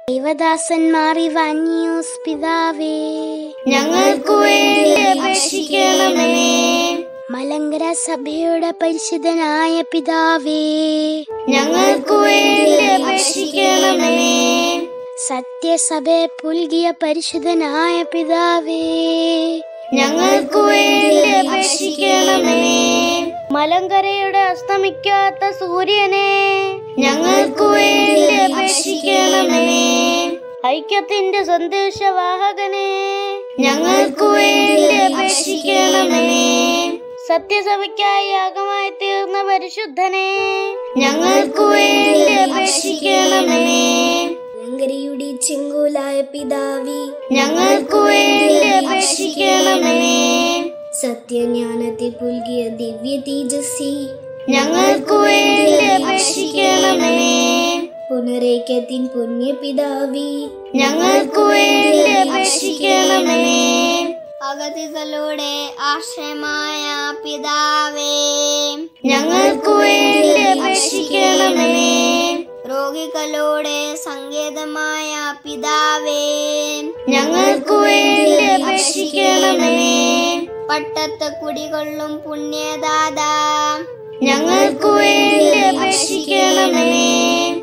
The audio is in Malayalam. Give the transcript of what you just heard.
ദൈവദാസന്മാർ ഇവന്യൂസ് പിതാവേ ഞങ്ങൾക്കു വേണ്ടി അപേക്ഷിക്കണമേ മലങ്കര സഭയുടെ പരിശുദ്ധനായ പിതാവേ ഞങ്ങൾക്കു വേണ്ടി അപേക്ഷിക്കണമേ സത്യസഭയെ പുൽകിയ പരിശുദ്ധനായ പിതാവേ ഞങ്ങൾക്കു വേണ്ടി അപേക്ഷിക്കണമേ മലങ്കരയുടെ അസ്തമിക്കാത്ത സൂര്യനെ ഞങ്ങൾക്കു വേണ്ടി അപേക്ഷിക്കണമേ ഐക്യത്തിന്റെ സന്ദേശവാഹകനെ ഞങ്ങൾക്കു വേണ്ടി അപേക്ഷിക്കണമേ സത്യസഭയ്ക്കായി യാഗമായി തീർന്ന പരിശുദ്ധനെ ഞങ്ങൾക്കു വേണ്ടി അപേക്ഷിക്കണമേ മലങ്കരയുടെ ചെങ്കോലായ പിതാവേ ഞങ്ങൾക്കു വേണ്ടി അപേക്ഷിക്കണമേ സത്യജ്ഞാനത്തെ പുൽകിയ ദിവ്യ തേജസ്സി ഞങ്ങൾക്കു വേണ്ടി അപേക്ഷിക്കണമേ പുനരേക്കത്തിൻ പുണ്യ പിതാവേ ഞങ്ങൾക്കു വേണ്ടി അപേക്ഷിക്കണമേ അഗതികളുടെ ആശ്രയമായ പിതാവേ ഞങ്ങൾക്കു വേണ്ടി അപേക്ഷിക്കണമേ രോഗികളുടെ സങ്കേതമായ പിതാവേ ഞങ്ങൾക്കു വേണ്ടി അപേക്ഷിക്കണമേ പട്ടത്ത് കുടികൊള്ളും പുണ്യദാത ഞങ്ങൾക്കു വേണ്ടി അപേക്ഷിക്കണമേ